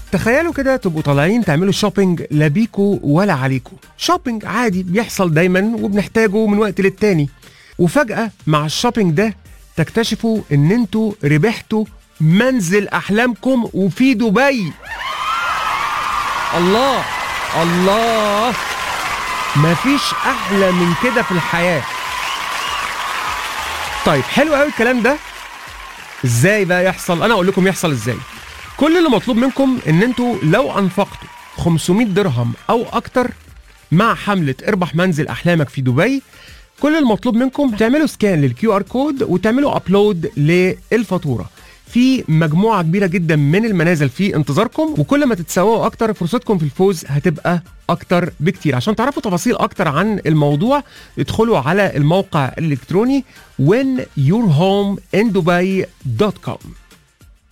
تخيلوا كده تبقوا طالعين تعملوا شوبينج لا بيكو ولا عليكو شوبينج عادي بيحصل دايما وبنحتاجه من وقت للتاني وفجأة مع الشوبينج ده تكتشفوا ان انتوا ربحتوا منزل احلامكم وفي دبي الله الله مفيش احلى من كده في الحياه طيب حلو قوي الكلام ده ازاي بقى يحصل انا اقول لكم يحصل ازاي كل اللي مطلوب منكم ان انتوا لو انفقتوا 500 درهم او اكتر مع حمله اربح منزل احلامك في دبي كل المطلوب منكم تعملوا سكان للكيو ار كود وتعملوا ابلود للفاتوره في مجموعه كبيره جدا من المنازل في انتظاركم وكل ما تتسوقوا اكتر فرصتكم في الفوز هتبقى اكتر بكتير عشان تعرفوا تفاصيل اكتر عن الموضوع ادخلوا على الموقع الالكتروني whenyourhomeindubai.com